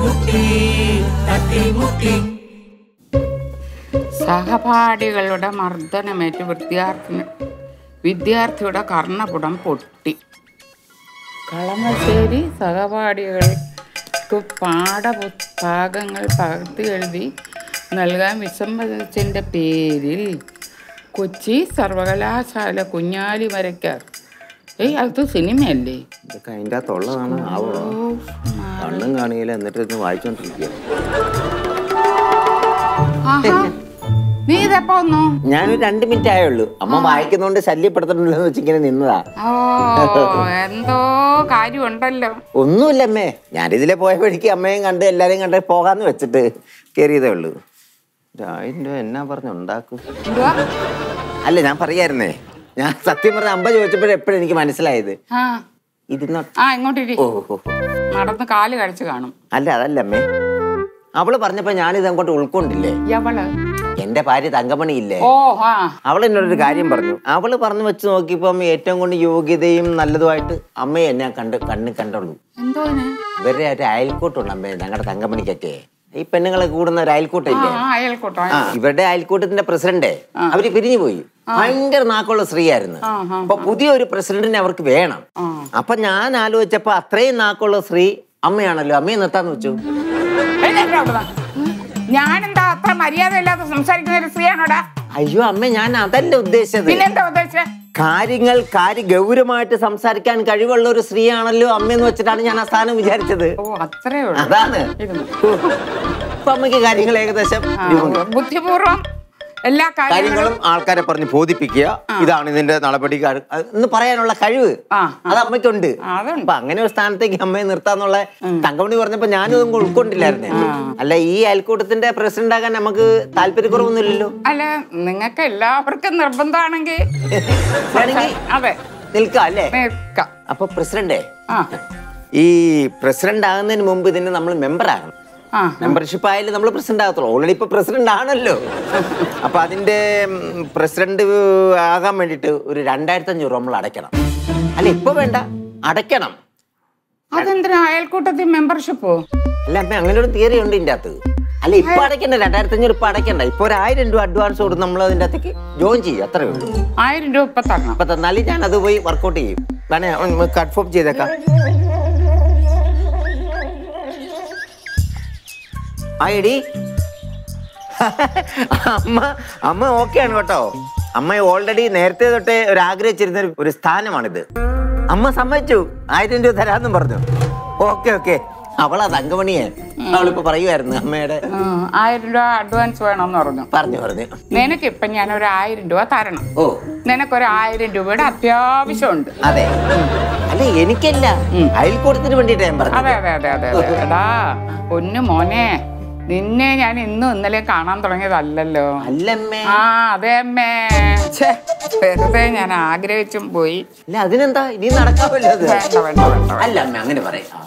തട്ടിമുട്ടി തട്ടിമുട്ടി സഹപാഠികളുടെ മർദ്ദനമേറ്റ് വിദ്യാർത്ഥി വിദ്യാർത്ഥിയുടെ കർണപുടം പൊട്ടി കളമശ്ശേരി സഹപാഠികൾക്ക് പാഠഭാഗങ്ങൾ പകർത്തി എഴുതി നൽകാൻ വിസമ്മതിച്ചതിൻ്റെ പേരിൽ കൊച്ചി സർവകലാശാല കുഞ്ഞാലി മരക്കാർ ഏയ് അത് സിനിമയല്ലേ ഇതൊക്കെ അതിൻ്റെ അകത്തുള്ളതാണ് ആവോ കണ്ണും കാണുകയില്ല എന്നിട്ട് ഇത് വായിച്ചോണ്ടിരിക്കുക ആഹാ. നീ ഇതെപ്പോ വന്നു ഞാനൊരു രണ്ട് മിനിറ്റ് ആയുള്ളൂ അമ്മ വായിക്കുന്നോണ്ട് ശല്യപ്പെടുത്തണ്ടല്ലോ എന്ന് വെച്ച് ഇങ്ങനെ നിന്നതാ ഓ എന്തോ കാര്യമുണ്ടല്ലോ ഒന്നുമില്ല അമ്മേ ഞാനിതിലെ പോയ വഴിക്ക് അമ്മയും കണ്ട് എല്ലാരെയും കണ്ട് പോകാന്ന് വെച്ചിട്ട് കയറിയതേ ഉള്ളൂ ആയിരം രൂപ എന്നാ പറഞ്ഞു ഉണ്ടാക്കും എന്തുവാ അല്ല ഞാൻ പറയായിരുന്നേ ഞാൻ സത്യം പറഞ്ഞ അമ്പ ചോദിച്ചപ്പോഴും എപ്പോഴും എനിക്ക് മനസ്സിലായത് ആ ഇതിന്നോ ആ ഇങ്ങോട്ടിരി ഓ ഓ, ഓ. നടന്ന് കാല് കഴിച്ച് കാണും അല്ല അതല്ല അമ്മേ അവള് പറഞ്ഞപ്പോ ഞാനിത് അങ്ങോട്ട് ഉൾക്കൊണ്ടില്ലേ എവള് എന്റെ ഭാര്യ തങ്കമണി ഇല്ലേ ഓ ആ അവൾ എന്നോടൊരു കാര്യം പറഞ്ഞു അവള് പറഞ്ഞു വെച്ച് നോക്കിയപ്പം ഏറ്റവും കൊണ്ട് യോഗ്യതയും നല്ലതുമായിട്ട് അമ്മയെ എന്നെ കണ്ട് കണ്ണിൽ കണ്ടുള്ളൂ എന്തോന് ഇവരുടെ ഒരു അയൽക്കൂട്ടുണ്ട് അമ്മേ ഞങ്ങളുടെ തങ്കമണിക്കൊക്കെ ഈ പെണ്ണുങ്ങളെ കൂടുന്ന ഒരു ആ അയൽക്കൂട്ടില്ലേ ആ, അയൽക്കൂട്ടോ ആ ഇവരുടെ അയൽക്കൂട്ടത്തിന്റെ പ്രസിഡന്റ് അവര് പിരിഞ്ഞു പോയി ഭയങ്കര നാക്കുള്ള സ്ത്രീയായിരുന്നു ആ, ആ, അപ്പൊ പുതിയൊരു പ്രസിഡന്റിനെ അവർക്ക് വേണം അപ്പൊ ഞാൻ ആലോചിച്ചപ്പോ അത്രയും നാക്കുള്ള സ്ത്രീ അമ്മയാണല്ലോ അമ്മയെ നിർത്താന്ന് വെച്ചു എഴുന്നേറ്റ് അവിടുന്ന്. ഞാനെന്താ അത്ര മര്യാദ ഇല്ലാതെ സംസാരിക്കുന്ന ഒരു സ്ത്രീയാണോടാ അയ്യോ അമ്മ ഞാൻ അതല്ല ഉദ്ദേശിച്ചത് പിന്നെന്താ ഉദ്ദേശിച്ചത് കാര്യങ്ങൾ കാര്യ ഗൗരവമായിട്ട് സംസാരിക്കാൻ കഴിവുള്ള ഒരു സ്ത്രീയാണല്ലോ അമ്മയെന്ന് വെച്ചിട്ടാണ് ഞാൻ ആ സ്ഥാനം വിചാരിച്ചത് ഓ അത്രേ ഉള്ളൂ അതാണ് ഇരുന്നു. ഇപ്പൊ അമ്മയ്ക്ക് കാര്യങ്ങൾ ഏകദേശം ആ, രൂപം. ബുദ്ധിപൂർവം എല്ലാ കാര്യങ്ങളും കാര്യങ്ങളും ആൾക്കാരെ പറഞ്ഞ് ബോധിപ്പിക്കുക ഇതാണ് ഇതിന്റെ നടപടി കാ- എന്ന് പറയാനുള്ള കഴിവ് ആ, അത് അമ്മയ്ക്കുണ്ട് ആ, അതുണ്ട്. അപ്പൊ അങ്ങനെ ഒരു സ്ഥാനത്തേക്ക് അമ്മയെ നിർത്താന്നുള്ള തങ്കമണി പറഞ്ഞപ്പോ ഞാനും ഇതൊന്നും ഉൾക്കൊണ്ടില്ലായിരുന്നേ അല്ല ഈ അയൽക്കൂട്ടത്തിന്റെ പ്രസിഡന്റ് ആകാൻ നമുക്ക് താല്പര്യക്കുറവൊന്നുമില്ലല്ലോ അല്ല നിങ്ങൾക്ക് എല്ലാവർക്കും നിർബന്ധമാണെങ്കിൽ വേണമെങ്കിൽ അതെ നിൽക്കാം അല്ലേ നിൽക്കാം അപ്പൊ പ്രസിഡന്റേ ആ ഈ പ്രസിഡന്റ് ആകുന്നതിന് മുമ്പ് ഇതിന് നമ്മൾ മെമ്പർ ആകണം ആ മെമ്പർഷിപ്പ് ആയാലും നമ്മൾ പ്രസിഡന്റ് ആകത്തുള്ളൂ ഓൾറെഡി ഇപ്പൊ പ്രസിഡന്റ് ആണല്ലോ അപ്പൊ അതിന്റെ പ്രസിഡന്റ് ആകാൻ വേണ്ടിയിട്ട് ഒരു രണ്ടായിരത്തി അഞ്ഞൂറ് നമ്മൾ അടയ്ക്കണം അല്ല ഇപ്പൊ വേണ്ട അടയ്ക്കണം അതെന്തിനാ അയൽക്കൂട്ടത്തിൽ മെമ്പർഷിപ്പോ അല്ല അമ്മ അങ്ങനെ ഒരു തിയറി ഉണ്ട് ഇതിന്റെ അകത്ത് അല്ല ഇപ്പൊ അടയ്ക്കണ്ട രണ്ടായിരത്തി അഞ്ഞൂറ് ഇപ്പൊ അടയ്ക്കണ്ട ഇപ്പൊ ഒരു ആയിരം രൂപ അഡ്വാൻസ് കൊടുത്ത് നമ്മൾ അതിന്റെ അകത്തേക്ക് ജോയിൻ ചെയ്യും അത്രേ ഉള്ളൂ ആയിരം രൂപ ഇപ്പൊ തരണം അപ്പൊ തന്നാലും ഞാൻ അത് പോയി വർക്കൗട്ട് ചെയ്യും വേണേ കൺഫേം ചെയ്തേക്കാം ആ എടി അമ്മ അമ്മ ഓക്കെയാണ് കേട്ടോ അമ്മ ഓൾറെഡി നേരത്തെ തൊട്ടേ ഒരു ആഗ്രഹിച്ചിരുന്ന ഒരു- ഒരു സ്ഥാനമാണിത് അമ്മ സമ്മതിച്ചു ആയിരം രൂപ തരാന്നും പറഞ്ഞു ഓക്കെ ഓക്കെ അവളാ തങ്കമണിയെ അവളിപ്പോ പറയുമായിരുന്നു അമ്മയുടെ ഉം, ആയിരം രൂപ അഡ്വാൻസ് വേണമെന്ന് പറഞ്ഞു പറഞ്ഞു പറഞ്ഞു നിനക്ക് ഇപ്പൊ ഞാൻ ഒരു ആയിരം രൂപ തരണം ഓ നിനക്കൊരു ആയിരം രൂപയുടെ അത്യാവശ്യമുണ്ട് അതെ അല്ല എനിക്കല്ല അയൽക്കൂട്ടത്തിന് വേണ്ടിയിട്ടാ ഞാൻ പറഞ്ഞു അതെ അതെ അതെ അതെ അതെ എടാ പൊന്നു മോനെ നിന്നെ ഞാൻ ഇന്നും ഇന്നലെ കാണാൻ തുടങ്ങിയതല്ലല്ലോ അല്ലമ്മേ ആ അതെ അമ്മേ ഛേ, വെറുതെ ഞാൻ ആഗ്രഹിച്ചും പോയി അല്ല അതിനെന്താ ഇനി നടക്കാമല്ലോ അത് വേണ്ട വേണ്ട വേണ്ട അല്ല അമ്മ അങ്ങനെ പറയാം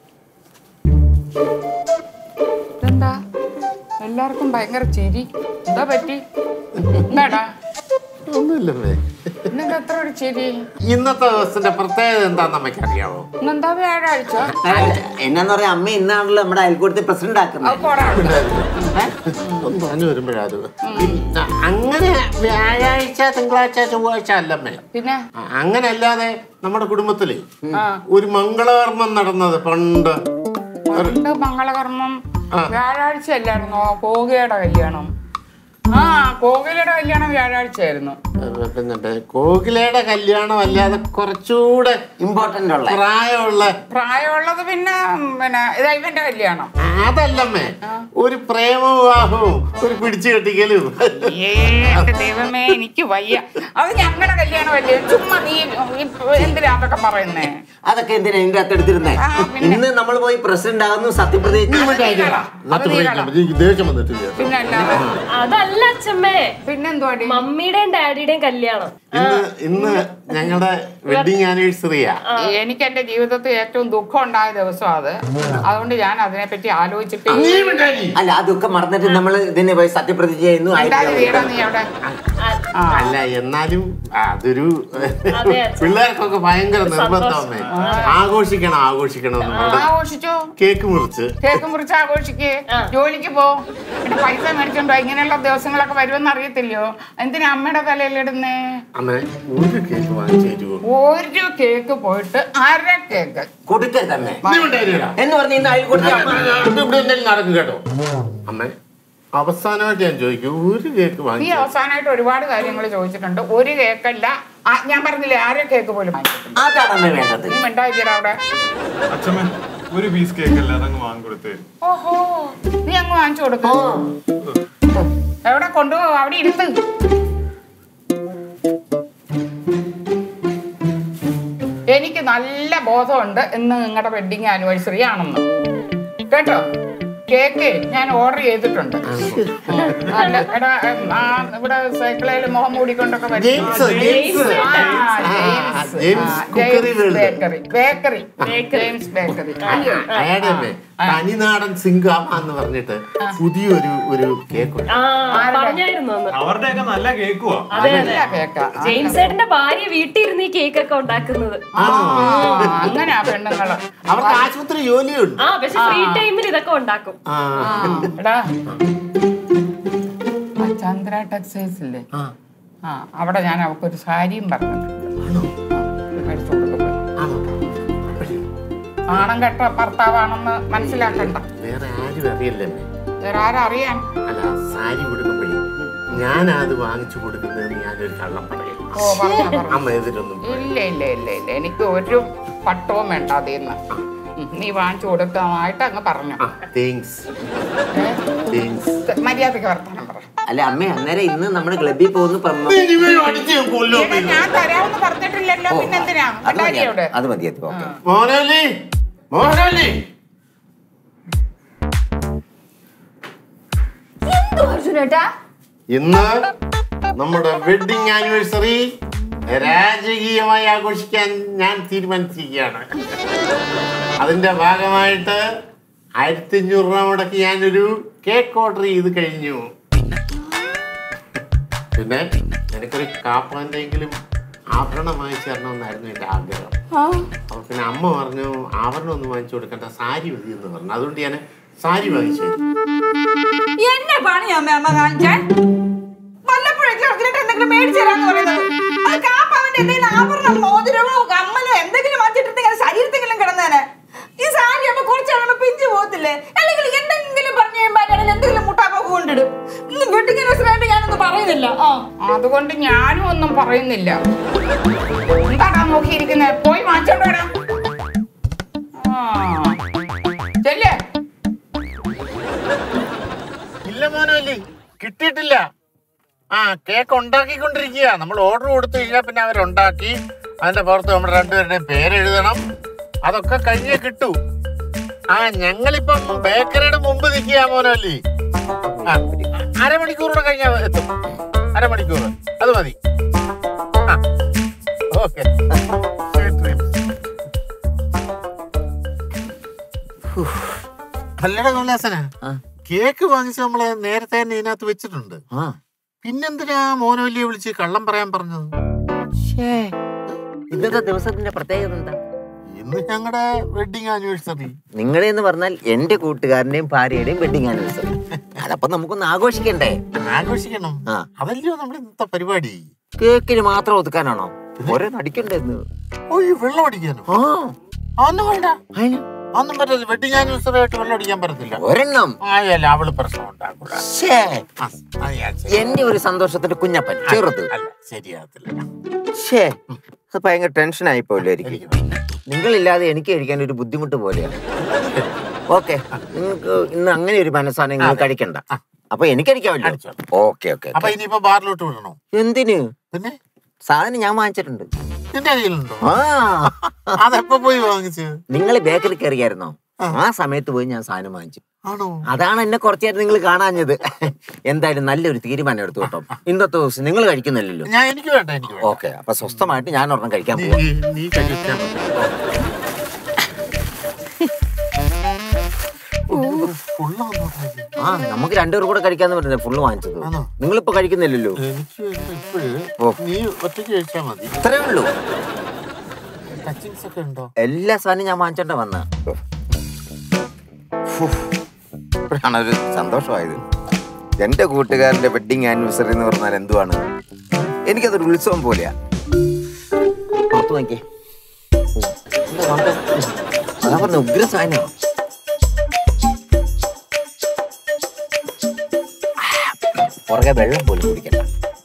ഇതെന്താ എല്ലാവർക്കും ഭയങ്കര ചിരി എന്താ പറ്റി എന്താടാ ഒന്നുമില്ലമ്മേ ഇന്നെന്താ എത്ര ഒരു ചിരി ഇന്നത്തെ ദിവസത്തിന്റെ പ്രത്യേകത എന്താന്ന് അമ്മയ്ക്ക് അറിയാമോ ഇന്നെന്താ വ്യാഴാഴ്ച എന്നാന്ന് പറയാ അമ്മ ഇന്നാണല്ലോ നമ്മുടെ അയൽക്കൂട്ടത്തിൽ പ്രസിഡന്റ് ആക്കുന്നത് അത് പോടാ അവിടുന്ന്. ഒന്ന് പറഞ്ഞു വരുമ്പോഴത് അങ്ങനെ വ്യാഴാഴ്ച തിങ്കളാഴ്ച ചൊവ്വാഴ്ച അല്ലമ്മേ പിന്നെ അ- അങ്ങനെ അല്ലാതെ നമ്മുടെ കുടുംബത്തില് ആ ഒരു മംഗളകർമ്മം നടന്നത് പണ്ട് പണ്ട് മംഗളകർമ്മം വ്യാഴാഴ്ച അല്ലായിരുന്നോ കോകിലയുടെ കല്യാണം ആ കോകിലയുടെ കല്യാണം വ്യാഴാഴ്ച ആയിരുന്നു ഏ, പിന്നെ കോകിലയുടെ കല്യാണം അല്ലാതെ കുറച്ചുകൂടെ ഇമ്പോർട്ടന്റ് ഉള്ള പ്രായമുള്ള പ്രായമുള്ളത് പിന്നെ ഉം, പിന്നെ ഇതാ ഇവന്റെ കല്യാണം അതല്ലമ്മേ ഒരു പ്രേമവിവാഹവും ഒരു പിടിച്ചു കെട്ടിക്കലും ഏ, എന്റെ ദൈവമേ എനിക്ക് വയ്യ അത് ഞങ്ങളുടെ കല്യാണമല്ലേ ചുമ്മാ നീ ഇപ്പൊ എന്തിനാ അതൊക്കെ പറയുന്നേ അതൊക്കെ എന്തിനാ ഇതിന്റെ അകത്ത് എടുത്തിരുന്നേ ആ, പിന്നെ. ഇന്ന് നമ്മൾ പോയി പ്രസിഡന്റ് ആകുന്നു സത്യപ്രതിജ്ഞ അത് നീ കള. ദേഷ്യം വന്നിട്ടില്ല പിന്നെ അല്ലാതെ അതല്ല അച്ഛമ്മേ പിന്നെന്തുവാടി മമ്മിയുടെയും ഡാഡിയുടെയും കല്യാണം ഇന്ന് ഇന്ന് ഞങ്ങളുടെ വെഡിങ് ആനിവേഴ്സറിയാ എനിക്ക് എന്റെ ജീവിതത്തിൽ ഏറ്റവും ദുഃഖം ഉണ്ടായ ദിവസം അത് അതുകൊണ്ട് ഞാൻ അതിനെപ്പറ്റി ആലോചിച്ചിട്ട് അല്ല ആ ദുഃഖം മറന്നിട്ട് നമ്മൾ ഇതിനെ പോയി സത്യപ്രതിജ്ഞ ചെയ്യുന്നു ഉണ്ടായി ആയിരം വീടാ നീ അവിടെ ആ അല്ല എന്നാലും അതൊരു അതെ. പിള്ളേർക്കൊക്കെ ഭയങ്കര നിർബന്ധമേ ആഘോഷിക്കണം ആഘോഷിക്കണം എന്ന് പറഞ്ഞ് ആഘോഷിച്ചോ കേക്ക് മുറിച്ച് കേക്ക് മുറിച്ച് ആഘോഷിക്ക് ജോലിക്ക് പോ എന്നിട്ട് പൈസ മേടിച്ചോണ്ടോ ഇങ്ങനെയുള്ള ദിവസങ്ങളൊക്കെ വരുമെന്ന് അറിയത്തില്ലയോ എന്തിനാ അമ്മയുടെ തലയിലിടുന്നേ അമ്മ ഒരു കേക്ക് വാങ്ങിച്ചു തരുമോ ഒരു കേക്ക് പോയിട്ട് അര കേക്ക് കൊടുക്കരുത് അമ്മേ നീ ഉണ്ടായിരുന്നില്ല എന്ന് പറഞ്ഞ് ഇന്ന് അയൽക്കൂട്ടത്തിൽ അമ്മ ഇവിടെ എന്തെങ്കിലും നടക്കും കേട്ടോ അമ്മ അവസാനമായിട്ട് ഞാൻ ചോദിക്കും ഒരു കേക്ക് നീ വാങ്ങിച്ചു അവസാനമായിട്ട് ഒരുപാട് കാര്യങ്ങൾ ചോദിച്ചിട്ടുണ്ട് ഒരു കേക്കല്ല ആ, ഞാൻ പറഞ്ഞില്ലേ അര കേക്ക് പോലും വാങ്ങിച്ചിട്ടുണ്ട് അതാണ് അമ്മ വേണ്ടത് നീ മിണ്ടായിക്കടാ അവിടെ അച്ഛമ്മ ഒരു പീസ് കേക്ക് അല്ല അതങ്ങ് വാങ്ങിക്കൊടുത്തേ ഓഹോ നീ അങ്ങ് വാങ്ങിച്ചു കൊടുക്കും എവിടെ കൊണ്ടുപോ അവിടെ ഇരുന്ന് എനിക്ക് നല്ല ബോധമുണ്ട് ഇന്ന് നിങ്ങളുടെ വെഡിങ് ആനിവേഴ്സറി ആണെന്ന് കേട്ടോ കേക്ക് ഞാൻ ഓർഡർ ചെയ്തിട്ടുണ്ട് അല്ല എടാ ഉം, ആ ഇവിടെ സൈക്കിളിൽ മുഖം മൂടിക്കൊണ്ടൊക്കെ വരും. ജെയിംസ് ജെയിംസ് ആ, ആ, ജെയിംസ്. ജെയിംസ് ആ, cookery James world. Bakery bakery James bakery അയ്യോ അയാളുടെ അമ്മേ തനിനാടൻ സിംഗാമ എന്ന് പറഞ്ഞിട്ട് പുതിയൊരു ഒരു കേക്ക് ഉണ്ട് ആ പറഞ്ഞായിരുന്നു അന്ന് അവരുടെയൊക്കെ നല്ല കേക്കുവാ അതെ അതെ നല്ല കേക്കാ ജെയിംസ് ഏട്ടന്റെ ഭാര്യ വീട്ടിൽ ഇരുന്ന് ഈ കേക്ക് ഒക്കെ ഉണ്ടാക്കുന്നത് ആ, അങ്ങനെയാ പെണ്ണുങ്ങള് അവർക്ക് ആശുപത്രി ജോലിയുണ്ട് ആ പക്ഷെ ഫ്രീ ടൈമിൽ ഇതൊക്കെ ഉണ്ടാക്കും ആ ആ, എടാ ആ ചന്ദ്ര ടെക്സ്റ്റൈൽസ് ഇല്ലേ ആ അവിടെ ഞാൻ അവൾക്കൊരു സാരിയും പറഞ്ഞിട്ടുണ്ട് ആ, മേടിച്ചു കൊടുക്കും ആണോ നാണം കെട്ട ഭർത്താവാണെന്ന് മനസ്സിലാക്കണ്ട വേറെ ആരും അറിയില്ലേ അമ്മേ? വേറെ ആരറിയാൻ അല്ല സാരി കൊടുക്കുമ്പോഴേ ഞാനത് വാങ്ങിച്ചു കൊടുക്കുന്നതെന്ന് ഞാനൊരു കള്ളം പറയും ഓ പറഞ്ഞോ പറഞ്ഞു അമ്മ എതിരൊന്നും ഇല്ല ഇല്ല ഇല്ല ഇല്ല എനിക്ക് ഒരു പട്ടവും വേണ്ട അതിന്ന് നീ വാങ്ങിച്ചു കൊടുക്കാനായിട്ട് അങ്ങ് പറഞ്ഞു ആ താങ്ക്സ് താങ്ക്സ് മര്യാദക്ക് വർത്താനം പറ അല്ല അമ്മ അന്നേരം ഇന്ന് നമ്മുടെ ക്ലബിൽ പോകുന്നു പറഞ്ഞു ഇവിടെ ഞാൻ തരാമെന്ന് പറഞ്ഞിട്ടില്ലല്ലോ പിന്നെ എന്തിനാ അത് മതി ഉണ്ടാക്കി അവിടെ അത് മതി അത് ഓക്കെ മോനോലി മോനോലി ഇന്ന് നമ്മുടെ വെഡിങ് ആനിവേഴ്സറി രാജകീയമായി ആഘോഷിക്കാൻ ഞാൻ തീരുമാനിച്ചിരിക്കുകയാണ് അതിന്റെ ഭാഗമായിട്ട് ആയിരത്തി അഞ്ഞൂറ് രൂപ മുടക്കി ഞാനൊരു കേക്ക് ഓർഡർ ചെയ്ത് കഴിഞ്ഞു പിന്നെ എനിക്കൊരു കാപ്പാന്റെങ്കിലും ആഭരണം വാങ്ങിച്ചു തരണമെന്നായിരുന്നു എൻ്റെ ആഗ്രഹം അപ്പൊ പിന്നെ അമ്മ പറഞ്ഞു ആഭരണം ഒന്നും വാങ്ങിച്ചു കൊടുക്കണ്ട സാരി മതി എന്ന് പറഞ്ഞു അതുകൊണ്ട് ഞാൻ സാരി വാങ്ങിച്ചു തരും എന്നെ പണിയമ്മ അമ്മ കാണിച്ചാൻ വല്ലപ്പോഴൊക്കെ അടുത്തിട്ട് എന്തെങ്കിലും മേടിച്ചു തരാന്ന് പറയുന്നത് അത് കാപ്പാവന്റെ എന്തെങ്കിലും ആഭരണം മോതിരമോ കമ്മലോ എന്തെങ്കിലും വാങ്ങിച്ചിട്ട് ശരീരത്തെങ്കിലും കിടന്നേനെ ഈ സാരി അമ്മ കുറച്ച് കഴിയുമ്പോ പിഞ്ചു പോകത്തില്ലേ അല്ലെങ്കിൽ എന്തെങ്കിലും പറഞ്ഞു കഴിയുമ്പോൾ എന്തെങ്കിലും മുട്ടാക്കൊക്കെ കൊണ്ടിടും ഇന്ന് വെട്ടിങ് ആനിവേഴ്സറി ഞാനൊന്നും പറയുന്നില്ല ആ അതുകൊണ്ട് ഞാനും ഒന്നും പറയുന്നില്ല എന്താടാ നോക്കിയിരിക്കുന്നത് പോയി വാങ്ങിച്ചോണ്ട് വരാം ആ. ചെല്ല് ഇല്ല മോനോലി കിട്ടിയിട്ടില്ല ആ കേക്ക് ഉണ്ടാക്കിക്കൊണ്ടിരിക്കുക നമ്മൾ ഓർഡർ കൊടുത്തു കഴിഞ്ഞാൽ പിന്നെ അവരുണ്ടാക്കി അതിന്റെ പുറത്ത് നമ്മുടെ രണ്ടുപേരുടെയും പേരെഴുതണം അതൊക്കെ കഴിഞ്ഞേ കിട്ടൂ ആ ഞങ്ങളിപ്പം ബേക്കറിയുടെ മുമ്പ് നിൽക്കുക മോനോലി ആ അരമണിക്കൂറൂടെ കഴിഞ്ഞാൽ എത്തും അരമണിക്കൂർ അത് മതി ആ ഓക്കെ അല്ലട കമലാസന ആ. കേക്ക് വാങ്ങിച്ച് നമ്മള് നേരത്തെ തന്നെ ഇതിനകത്ത് വെച്ചിട്ടുണ്ട് ആ പിന്നെന്തിനാ മോനോലിയെ വിളിച്ച് കള്ളം പറയാൻ പറഞ്ഞത് ശ്ശേ. ഇന്നത്തെ ദിവസത്തിന്റെ പ്രത്യേകത എന്താ ഇന്ന് ഞങ്ങളുടെ വെഡിങ് ആനിവേഴ്സറി നിങ്ങളെ എന്ന് പറഞ്ഞാൽ എന്റെ കൂട്ടുകാരന്റെയും ഭാര്യയുടെയും വെഡിങ് ആനിവേഴ്സറി അതപ്പൊ നമുക്കൊന്ന് ആഘോഷിക്കണ്ടേ ആഘോഷിക്കണം ആ. അതല്ലയോ നമ്മുടെ ഇന്നത്തെ പരിപാടി കേക്കിന് മാത്രം ഒതുക്കാനാണോ ഓരോ നടിക്കണ്ടെന്ന് ഓ ഈ വെള്ളം അടിക്കാനോ ആ അതൊന്നും വേണ്ട അതിന് അതൊന്നും പറ്റില്ല വെഡിങ് ആനിവേഴ്സറി ആയിട്ട് വെള്ളം അടിക്കാൻ പറ്റത്തില്ല ഒരെണ്ണം ആയല്ല അവള് പ്രശ്നം ഉണ്ടാക്കൂല ശ്ശേ. ആ, അത് ഞാൻ ശരി. എന്റെ ഒരു സന്തോഷത്തിന്റെ കുഞ്ഞപ്പൻ ചെറുത് അല്ല ശരിയാകത്തില്ല ഷേ അത് ഭയങ്കര ടെൻഷൻ ആയി പോലെ എനിക്ക് എനിക്ക് നിങ്ങളില്ലാതെ എനിക്ക് കഴിക്കാൻ ഒരു ബുദ്ധിമുട്ട് പോലെയാണ് ഓക്കെ നിങ്ങൾക്ക് ഇന്ന് അങ്ങനെ ഒരു മനസ്സാണ് നിങ്ങൾ കഴിക്കണ്ട അപ്പൊ എനിക്ക് കഴിക്കാമല്ലോ അടിച്ചോളാം. ഓക്കെ ഓക്കെ അപ്പൊ ഇനിയിപ്പോ ബാറിലോട്ട് വിടണോ എന്തിന് പിന്നെ സാധനം ഞാൻ വാങ്ങിച്ചിട്ടുണ്ട് നിന്റെ കയ്യിലുണ്ടോ ആ അതെപ്പോ പോയി വാങ്ങിച്ചു നിങ്ങൾ ബേക്കറി കയറിയായിരുന്നോ ആ സമയത്ത് പോയി ഞാൻ സാധനം വാങ്ങിച്ചു ആണോ അതാണ് എന്നെ കുറച്ചേരം നിങ്ങൾ കാണാഞ്ഞത് എന്തായാലും നല്ലൊരു തീരുമാനം എടുത്തു കേട്ടോ ഇന്നത്തെ ദിവസം നിങ്ങൾ കഴിക്കുന്നില്ലല്ലോ ഞാൻ എനിക്ക് വേണ്ട എനിക്ക് വേണ്ട ഓക്കെ അപ്പൊ സ്വസ്ഥമായിട്ട് ഞാൻ ഒരെണ്ണം കഴിക്കാൻ നീ പോവാം നീ- നീ കഴിച്ചാ മതി. ഫുള്ളാന്നോ കാര്യം? ആ ആ നമുക്ക് രണ്ടുപേരും കൂടെ കഴിക്കാന്ന് പറഞ്ഞത് ഫുള്ള് വാങ്ങിച്ചത് ആണോ? നിങ്ങളിപ്പോ കഴിക്കുന്നില്ലല്ലോ എനിക്ക് ഇപ്പോഴ് ഓ. നീ ഒറ്റയ്ക്ക് കഴിച്ചാൽ മതി ഇത്രേ ഉള്ളൂ ടച്ചിങ്സ് ഒക്കെ ഉണ്ടോ എല്ലാ സാധനവും ഞാൻ വാങ്ങിച്ചോണ്ട വന്ന ഇപ്പോഴാണ് ഒരു സന്തോഷമായത് എന്റെ കൂട്ടുകാരന്റെ വെഡിങ് ആനിവേഴ്സറി എന്ന് പറഞ്ഞാൽ എന്തുവാണ് എനിക്കതൊരു ഉത്സവം പോലെയാ പുറത്ത് നോക്കിയേ എന്താ സംഭവം? അതാ പറഞ്ഞ ഉഗ്ര സാധനം പുറകെ വെള്ളം പോലും കുടിക്കണ്ട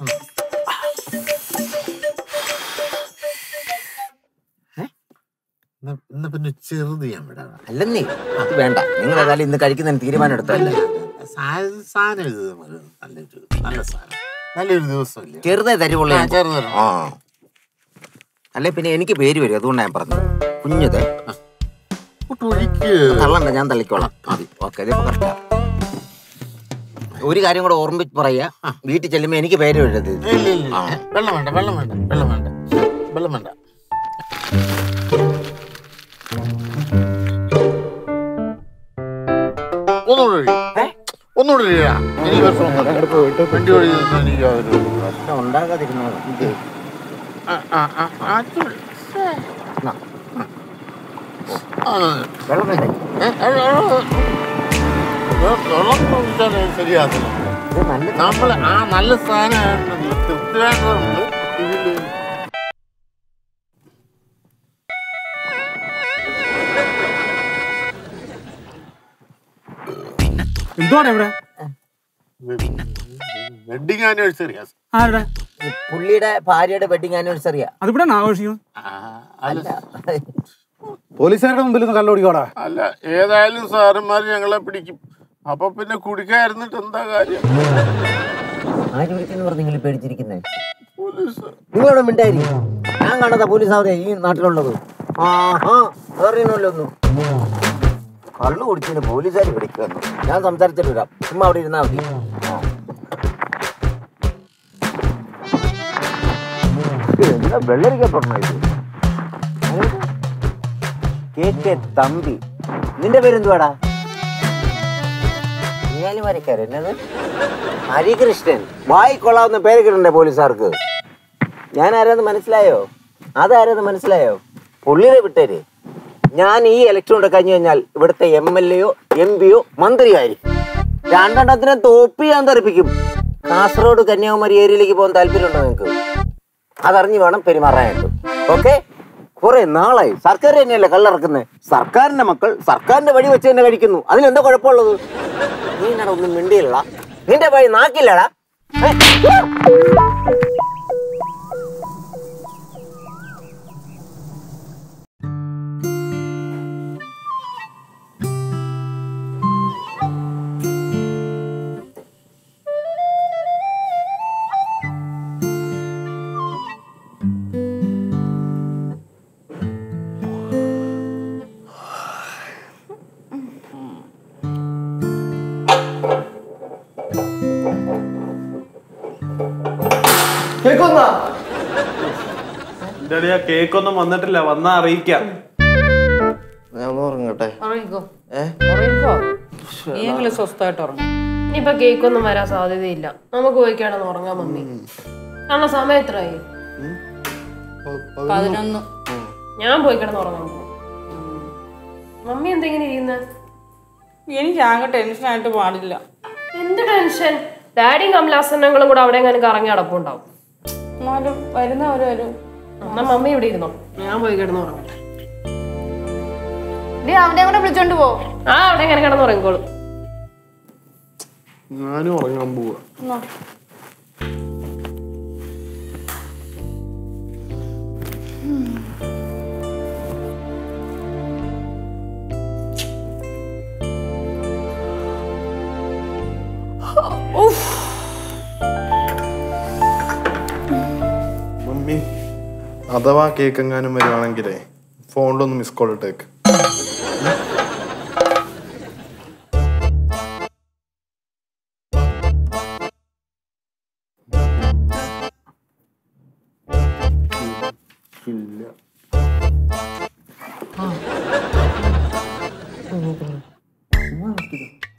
ഇന്ന് ഇന്ന് പിന്നെ ചെറുത് ഞാൻ വിടാം അല്ലെന്നേ അത് വേണ്ട നിങ്ങൾ ഏതായാലും ഇന്ന് കഴിക്കുന്നതിന് തീരുമാനം എടുത്തല്ലേ സാ- സാധനം ഇത് നമുക്ക് നല്ലൊരു നല്ല സാധനം നല്ലൊരു ദിവസമല്ലേ ചെറുതേ തരുവുള്ളൂ ആ, ചെറുത് തരണം. ആ അല്ലെ പിന്നെ എനിക്ക് പേര് വരും അതുകൊണ്ടാണ് ഞാൻ പറഞ്ഞത് കുഞ്ഞത് കൂട്ട് ഒഴിക്ക് തള്ളണ്ട ഞാൻ തള്ളിക്കോളാം മതി ഓക്കെ ഇതിപ്പോ കറക്റ്റാ ഒരു കാര്യം കൂടെ ഓർമ്മിച്ച് പറയാ വീട്ടിൽ ചെല്ലുമ്പോ എനിക്ക് പേര് വരരുത് ഇല്ല, ഇല്ല, ഇല്ല. വെള്ളം വേണ്ട വെള്ളം വേണ്ട വെള്ളം വേണ്ട വെള്ളം വേണ്ട ഒന്നുകൂടെ ഒഴി. ഒന്നുകൂടെ ഒഴിയാ. എനിക്ക് വിഷമമൊന്നുമില്ല. വണ്ടി ഒഴിയുന്നത് എനിക്ക് യാതൊരു പ്രശ്നം ഉണ്ടാകാതിരുന്നത് ആ, ആ, ആ, ആ, അത് ശ്ശേ. എന്നാ, ആ, വെള്ളം വേണ്ടേ ഏ, ഏ, ഏ, ഏ. വെള്ളം കുടിച്ചാൽ ശരിയാകത്തില്ല ഇത് നല്ല നമ്മൾ ആ നല്ല സാധനം തൃപ്തിയാക്കുന്നുണ്ട് ഇതില് എന്തുവാണ് ഇവിടെ വെഡിങ് ആനിവേഴ്സറി ആരുടെ ഈ പുള്ളിയുടെ ഭാര്യയുടെ വെഡിങ് ആനിവേഴ്സറിയാ അതിവിടെ ആഘോഷിക്കും അല്ല പോലീസുകാരുടെ മുമ്പിൽ ഒന്ന് കല്ലോടിക്കോടാ അല്ല ഏതായാലും സാറന്മാർ ഞങ്ങളെ പിടിക്കും അപ്പൊ പിന്നെ കുടിക്കായിരുന്നിട്ട് എന്താ കാര്യം ആര് വിളിക്കുന്നു പറഞ്ഞ് നിങ്ങൾ പേടിച്ചിരിക്കുന്നേ പോലീസ് നിങ്ങളവിടെ മിണ്ടായിരിക്കും ഞാൻ കാണാത്ത പോലീസ് അവരെ ഈ നാട്ടിലുള്ളത് ആഹാ അതറിയണമല്ലോ ഒന്നും കള്ളു കുടിച്ചതിന് പോലീസുകാർ പിടിക്കുന്നു ഞാൻ സംസാരിച്ചിട്ട് വരാം ചുമ്മാ അവിടെ ഇരുന്നാ മതി ആ. എന്താ വെള്ളരിക്ക പറഞ്ഞ ഇത് കെ കെ തമ്പി നിന്റെ പേരെന്തുവാടാ വരക്കാരൻ എന്നത് ഹരികൃഷ്ണൻ വായി കൊള്ളാവുന്ന പേര് കിട്ടണ്ടേ പോലീസുകാർക്ക് ഞാൻ ആരാന്ന് മനസ്സിലായോ അതാരാന്ന് മനസ്സിലായോ പുള്ളിനെ വിട്ടേര് ഞാൻ ഈ ഇലക്ഷൻ കൂടെ കഴിഞ്ഞു കഴിഞ്ഞാൽ ഇവിടുത്തെ എം എൽ എയോ എം പിയോ മന്ത്രിയായിരിക്കും രണ്ടെണ്ണത്തിനെ തോപ്പി ഞാൻ തെറിപ്പിക്കും കാസർഗോഡ് കന്യാകുമാരി ഏരിയയിലേക്ക് പോകാൻ താല്പര്യമുണ്ടോ നിങ്ങൾക്ക് അതറിഞ്ഞ് വേണം പെരുമാറാനായിട്ട് ഓക്കെ കുറെ നാളായി സർക്കാർ തന്നെയല്ലേ കള്ളിറക്കുന്നത് സർക്കാരിന്റെ മക്കൾ സർക്കാരിന്റെ വഴി വെച്ച് തന്നെ കഴിക്കുന്നു അതിനെന്താ കുഴപ്പമുള്ളത് നീ എന്നാടാ ഒന്നും മിണ്ടിയില്ല നിന്റെ വഴി നാക്കില്ലടാ ഏ? എന്റെ അളിയാ കേക്കൊന്നും വന്നിട്ടില്ല വന്നാ അറിയിക്കാം ഞാൻ ഒന്ന് ഉറങ്ങട്ടെ ഉറങ്ങിക്കോ ഏ? ഉറങ്ങിക്കോ നീയെങ്കിലും സ്വസ്ഥമായിട്ട് ഉറങ്ങും ഇനിയിപ്പൊ കേക്കൊന്നും വരാൻ സാധ്യതയില്ല നമുക്ക് പോയി കിടന്ന് ഉറങ്ങാൻ മമ്മി കാരണം സമയം എത്രയായി പതിനൊന്ന് ഞാൻ പോയി കിടന്ന് ഉറങ്ങാൻ പോകും മമ്മി എന്തെങ്കിലും ഇരിക്കുന്നത് എനിക്ക് ആകെ ടെൻഷനായിട്ട് പാടില്ല എന്ത് ടെൻഷൻ ഡാഡിയും കമലാസനങ്ങളും കൂടെ അവിടെ എങ്ങനെ കറങ്ങി അടപ്പുണ്ടാവും എന്നാലും വരുന്നവര് വരും എന്നാ മമ്മി ഇവിടെ ഇരുന്നോ ഞാൻ പോയി കിടന്ന് ഉറങ്ങട്ടെ നീ അവനെ കൂടെ വിളിച്ചോണ്ട് പോ ആ അവിടെ എങ്ങനെ കിടന്ന് ഉറങ്ങിക്കോളും ഞാനും ഉറങ്ങാൻ പോവാ മമ്മി അഥവാ കേക്ക് എങ്ങാനും വരുവാണെങ്കിലേ ഫോണിലൊന്ന് മിസ് കോൾ ഇട്ടേക്ക്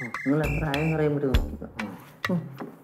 നിങ്ങൾ പ്രായം പറയുമ്പോൾ നോക്കിക്കോ ഉം.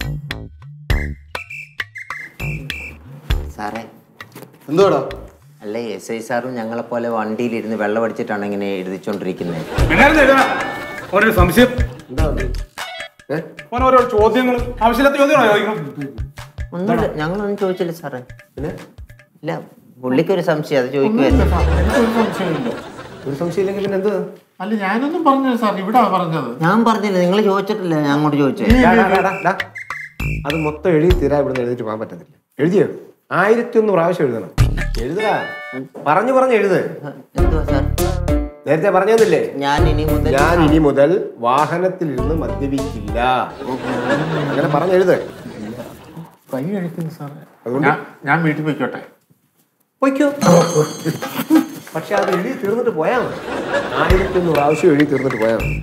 സാറേ എന്തുവാടാ അല്ല എസ് ഐ സാറും ഞങ്ങളെ പോലെ വണ്ടിയിലിരുന്ന് വെള്ളം അടിച്ചിട്ടാണ് ഇങ്ങനെ എഴുതിച്ചോണ്ടിരിക്കുന്നത് എന്നായിരുന്നു എഴുതാ ഓരോ സംശയം എന്താ ഏ ഓൻ ഓരോ ചോദ്യങ്ങൾ ആവശ്യമില്ലാത്ത ചോദ്യമാണോ ചോദിക്കണം ഒന്നുമില്ല ഞങ്ങളൊന്നും ചോദിച്ചില്ല സാറേ പിന്നെ ഇല്ല പുള്ളിക്കൊരു സംശയം അത് ചോദിക്കുമായിരുന്നു ഒരു സംശയമില്ല ഒരു സംശയമില്ലെങ്കിൽ പിന്നെ എന്ത് അല്ല ഞാനൊന്നും പറഞ്ഞില്ല സാർ ഇവിടെ പറഞ്ഞത് ഞാൻ പറഞ്ഞില്ല നിങ്ങൾ ചോദിച്ചിട്ടില്ല ഞാൻ അങ്ങോട്ട് ചോദിച്ചേ ഡാ, ഡാ, ഡാ, ഡാ, ഡാ. അത് മൊത്തം എഴുതി തീരാ ഇവിടുന്ന് എഴുതിട്ട് പോകാൻ പറ്റത്തില്ല എഴുതിയോ ആയിരത്തി ഒന്ന് പ്രാവശ്യം എഴുതണം എഴുതടാ പറഞ്ഞു പറഞ്ഞു എഴുത് എന്തുവാ സാർ നേരത്തെ പറഞ്ഞതില്ലേ ഞാൻ ഇനി മുതൽ ഞാൻ ഇനി മുതൽ വാഹനത്തിൽ ഇരുന്ന് മദ്യപിക്കില്ല അങ്ങനെ പറഞ്ഞെഴുത് കൈ കഴിക്കുന്നു സാറേ അതുകൊണ്ട് ഞാൻ ഞാൻ വീട്ടിൽ പോയിക്കോട്ടെ പൊയ്ക്കോ പക്ഷെ അത് എഴുതി തീർന്നിട്ട് പോയാ മതി ആയിരത്തി ഒന്ന് പ്രാവശ്യം എഴുതി തീർന്നിട്ട് പോയാ മതി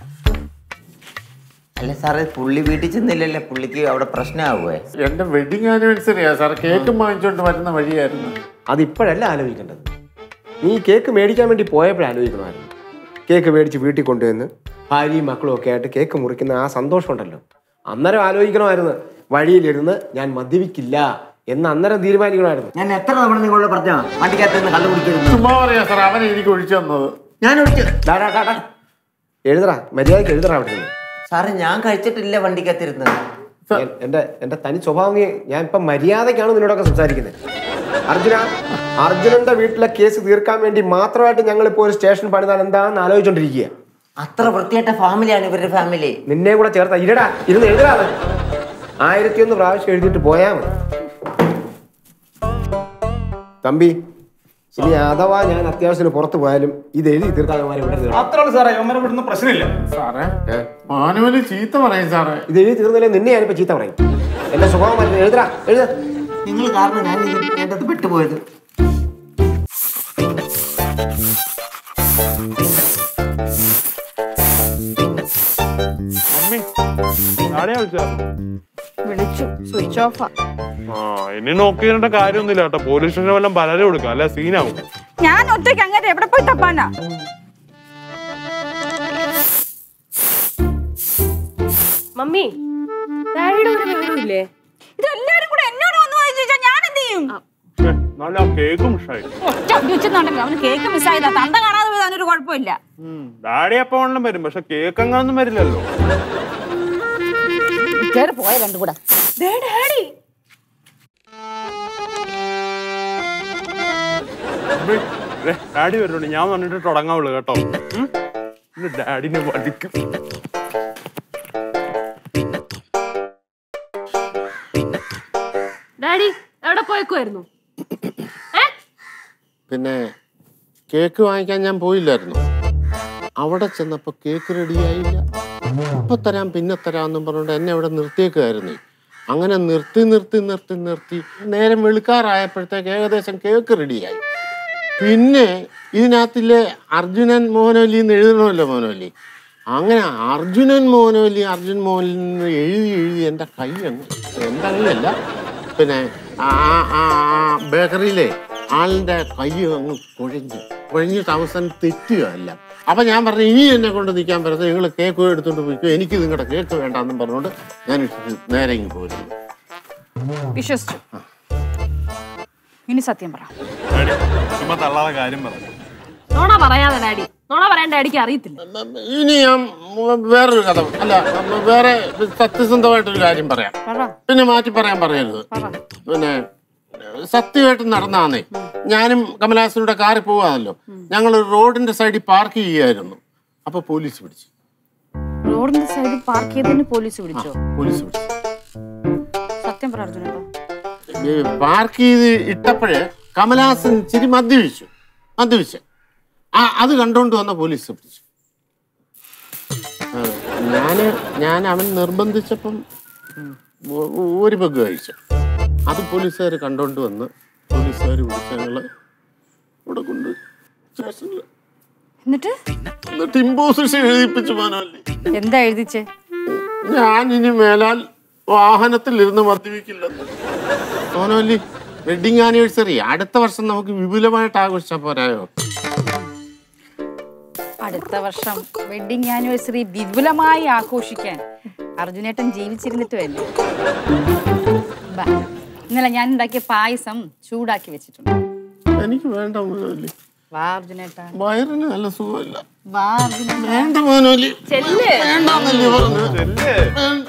അല്ല സാറേ പുള്ളി വീട്ടിൽ ചെന്നില്ലല്ലേ പുള്ളിക്ക് അവിടെ പ്രശ്നമാകുവേ എന്റെ വെഡിങ് ആനിവേഴ്സറിയാ സാർ കേക്കും വാങ്ങിച്ചോണ്ട് വരുന്ന വഴിയായിരുന്നു അത് ഇപ്പോഴല്ല ആലോചിക്കേണ്ടത് നീ കേക്ക് മേടിക്കാൻ വേണ്ടി പോയപ്പോഴും ആലോചിക്കണമായിരുന്നു കേക്ക് മേടിച്ച് വീട്ടിൽ കൊണ്ടുവന്ന് ഭാര്യയും മക്കളും ഒക്കെ ആയിട്ട് കേക്ക് മുറിക്കുന്ന ആ സന്തോഷം ഉണ്ടല്ലോ അന്നേരം ആലോചിക്കണമായിരുന്നു വഴിയിലിരുന്ന് ഞാൻ മദ്യപിക്കില്ല എന്ന് അന്നേരം തീരുമാനിക്കണമായിരുന്നു ഞാൻ എത്ര തവണ നിങ്ങളോട് പറഞ്ഞോ വണ്ടിക്കകത്ത് നിന്ന് കള്ളു കുടിക്കരുത് ചുമ്മാ പറയാ സാർ അവൻ എനിക്ക് ഒഴിച്ചു തന്നത് ഞാൻ ഒഴിച്ചു ഡാ, ഡാ, ഡാ, ഡാ. എഴുതടാ മര്യാദയ്ക്ക് എഴുതടാ അവിടെ നിന്ന് സാറേ ഞാൻ കഴിച്ചിട്ടില്ല വണ്ടിക്കകത്തിരുന്ന് എ- എന്റെ എന്റെ തനി സ്വഭാവം നീ ഞാൻ ഇപ്പൊ മര്യാദയ്ക്കാണ് നിന്നോടൊക്കെ സംസാരിക്കുന്നത് അർജുന അർജുനന്റെ വീട്ടിലെ കേസ് തീർക്കാൻ വേണ്ടി മാത്രമായിട്ട് ഞങ്ങൾ ഇപ്പോൾ ഒരു സ്റ്റേഷൻ പണിതാൽ എന്താണെന്ന് ആലോചിച്ചോണ്ടിരിക്കുക അത്ര വൃത്തിയായിട്ട ഫാമിലിയാണ് ഇവരുടെ ഫാമിലി നിന്നെ കൂടെ ചേർത്ത ഇരടാ ഇരുന്ന് എഴുതാതെ ആയിരത്തി ഒന്ന് പ്രാവശ്യം എഴുതിയിട്ട് പോയാ മതി തമ്പി ഇനി അഥവാ ഞാൻ അത്യാവശ്യത്തിന് പുറത്ത് പോയാലും ഇത് എഴുതി തീർക്കാതെ മാറി വിടരുത് കേട്ടോ. അത്ര ഉള്ളു സാറേ ഇവന്മാരെ വിടുന്ന പ്രശ്നമില്ല സാറേ ഏ? മാനുവല് ചീത്ത പറയും സാറേ ഇത് എഴുതി തീർന്നില്ലേ നിന്നെ ഞാനിപ്പോ ചീത്ത പറയും എന്റെ സ്വഭാവം മാറ്റി എഴുതടാ എഴുത നിങ്ങൾ കാരണം ഞാൻ എൻ്റെ അത് പെട്ടുപോയത് മമ്മി ആരെയാ വിളിച്ചത് വിളിച്ചു സ്വിച്ച് ഓഫാ ആ ഇനി നോക്കിയിട്ട് കാര്യമൊന്നുമില്ല കേട്ടോ പോലീസ് സ്റ്റേഷൻ വല്ലതും പരാതി കൊടുക്കാം അല്ലെ സീനാവും ഞാൻ ഒറ്റയ്ക്ക് അങ്ങനെ എവിടെ പോയി തപ്പാനാ മമ്മി ഡാഡിയുടെ ഒരു വിവരമില്ലേ ഇത് എല്ലാരും കൂടെ എന്നോട് വന്നു ചോദിച്ചാൽ ഞാൻ എന്ത് ചെയ്യും ഛെ, നല്ല കേക്കും ഇഷ്ടായി ഒറ്റ വെച്ചെന്നുണ്ടെങ്കിൽ അവന് കേക്ക് മിസ്സായതാ തന്ത കാണാതെ പോയത് അതിനൊരു കുഴപ്പമില്ല ഡാഡി എപ്പോ വേണമെങ്കിലും വരും പക്ഷെ കേക്ക് അങ്ങനൊന്നും വരില്ലല്ലോ കേറി പോയ രണ്ടും കൂടെ ദേ ഡാഡി മമ്മി, ദേ, ഡാഡി വരുന്നുണ്ട് ഞാൻ വന്നിട്ട് തുടങ്ങാവുള്ളൂ കേട്ടോ ഉം? ഇന്ന് ഡാഡിനെ വധിക്കും ഡാഡി എവിടെ പോയേക്കുമായിരുന്നു ഏ പിന്നെ കേക്ക് വാങ്ങിക്കാൻ ഞാൻ പോയില്ലായിരുന്നു അവിടെ ചെന്നപ്പോ കേക്ക് റെഡിയായില്ല ഇപ്പൊ തരാം പിന്നെ തരാമെന്നും പറഞ്ഞുകൊണ്ട് എന്നെ അവിടെ നിർത്തിയേക്കായിരുന്നു അങ്ങനെ നിർത്തി നിർത്തി നിർത്തി നിർത്തി നേരം വെളുക്കാറായപ്പോഴത്തേക്ക് ഏകദേശം കേക്ക് റെഡിയായി പിന്നെ ഇതിനകത്തിലെ അർജുനൻ മോഹനവല്ലി എന്ന് എഴുതണമല്ലോ മോഹനവല്ലി അങ്ങനെ അർജുനൻ മോഹനവല്ലി അർജുൻ മോഹൻലി എന്ന് എഴുതി എഴുതി എൻ്റെ കൈ അങ്ങ് എൻ്റെ കൈയല്ല പിന്നെ ആ ആ ആ ബേക്കറിയിലെ ആളിൻ്റെ കൈ അങ്ങ് കുഴഞ്ഞു കുഴഞ്ഞിട്ട് അവസാനം തെറ്റുകയല്ല അപ്പൊ ഞാൻ പറഞ്ഞു ഇനി എന്നെ കൊണ്ട് നിൽക്കാൻ പറ്റത്തില്ല നിങ്ങൾ കേക്ക് എടുത്തോണ്ട് പോയിക്കോ എനിക്ക് നിങ്ങളുടെ കേക്ക് വേണ്ടാന്നും പറഞ്ഞുകൊണ്ട് ഞാൻ ഇട്ടിട്ട് നേരെ ഇങ്ങ് പോരുന്നു വിശ്വസിച്ചു ഇനി സത്യം പറ ഡാഡി ചുമ്മാ തള്ളാതെ കാര്യം പറഞ്ഞു നോണ പറയാതെ ഡാഡി നോണ പറയാൻ ഡാഡിക്ക് അറിയത്തില്ല ഇനി ഞാൻ വേറൊരു കഥ അല്ല വേറെ സത്യസന്ധമായിട്ടൊരു കാര്യം പറയാം പറ പിന്നെ മാറ്റി പറയാൻ പറയരുത് പറ പിന്നെ സത്യമായിട്ട് നടന്നാന്നേ ഞാനും കമലഹാസനോടെ കാറിൽ പോവാണല്ലോ ഞങ്ങൾ റോഡിന്റെ സൈഡിൽ പാർക്ക് ചെയ്യുകയായിരുന്നു അപ്പൊ പോലീസ് പിടിച്ചു റോഡിന്റെ സൈഡിൽ പാർക്ക് ചെയ്തതിന് പോലീസ് പിടിച്ചോ പോലീസ് പിടിച്ചു സത്യം പറ അർജുനേട്ടാ ഈ പാർക്ക് ചെയ്ത് ഇട്ടപ്പോഴേ കമലഹാസൻ ചിരി മദ്യപിച്ചു മദ്യപിച്ച് ആ അത് കണ്ടോണ്ട് വന്ന പോലീസ് പിടിച്ചു ആ, ഞാന് ഞാൻ അവൻ നിർബന്ധിച്ചപ്പം ഒ- ഒരു പെഗ് കഴിച്ചു അത് പോലീസുകാർ കണ്ടോണ്ട് വന്ന് പോലീസുകാർ വിളിച്ച് ഞങ്ങള് ഇവിടെ കൊണ്ട് സ്റ്റേഷനിൽ എന്നിട്ട് എന്നിട്ട് ഇമ്പോസിഷൻ എഴുതിപ്പിച്ചു മാനവല്ലി എന്താ എഴുതിച്ചേ ഞാൻ ഇനി മേലാൽ വാഹനത്തിൽ ഇരുന്ന് മദ്യപിക്കില്ലെന്ന് മോനോല്ലി വെഡിങ് ആനിവേഴ്സറി അടുത്ത വർഷം നമുക്ക് വിപുലമായിട്ട് ആഘോഷിച്ചാൽ പോരായോ അടുത്ത വർഷം വെഡിങ് ആനിവേഴ്സറി വിപുലമായി ആഘോഷിക്കാൻ അർജുനേട്ടൻ ജീവിച്ചിരുന്നിട്ട് വല്ലേ ബാ. ഇന്നലെ ഞാൻ ഉണ്ടാക്കിയ പായസം ചൂടാക്കി വെച്ചിട്ടുണ്ട് എനിക്ക് വേണ്ട മോനോലി വാ അർജുനേട്ടാ വയറിന് നല്ല സുഖമില്ല വാ അർജുനേട്ടാ വേണ്ട മോനോലി ചെല്ല് വേണ്ടെന്നല്ലേ പറഞ്ഞു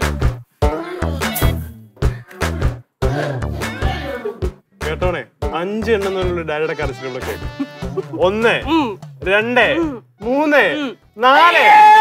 കേട്ടോണേ അഞ്ച് എണ്ണം എന്നുള്ള ഡാഡിയുടെ കരച്ചിൽ ഇവിടെ കേൾക്കും ഒന്ന് രണ്ട് മൂന്ന് നാല്